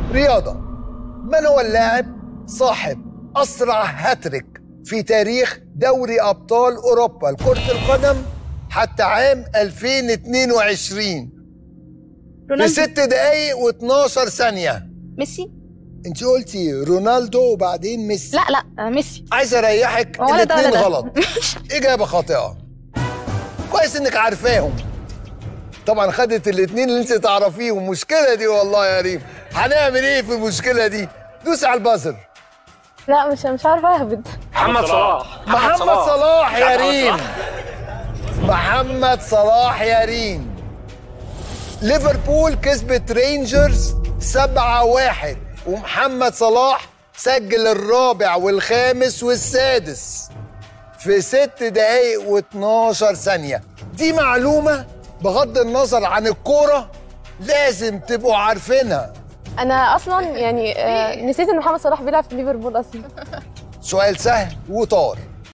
رياضة من هو اللاعب صاحب أسرع هاتريك في تاريخ دوري أبطال أوروبا لكرة القدم حتى عام 2022 في رونالدو ست دقايق و12 ثانية ميسي انت قلتي رونالدو وبعدين ميسي لا لا آه، ميسي عايز اريحك ولا ده ولا الاثنين ده. غلط اجابه خاطئه كويس انك عارفاهم طبعا خدت الاثنين اللي انت تعرفيهم مشكله دي والله يا ريم هنعمل ايه في المشكله دي دوس على البازر لا مش مش عارفه اهبط محمد صلاح محمد صلاح يا ريم محمد صلاح يا ريم ليفربول كسبت رينجرز 7 واحد ومحمد صلاح سجل الرابع والخامس والسادس في ست دقايق و12 ثانية دي معلومة بغض النظر عن الكورة لازم تبقوا عارفينها انا اصلا يعني آه نسيت ان محمد صلاح بيلعب في ليفربول اصلا سؤال سهل وطار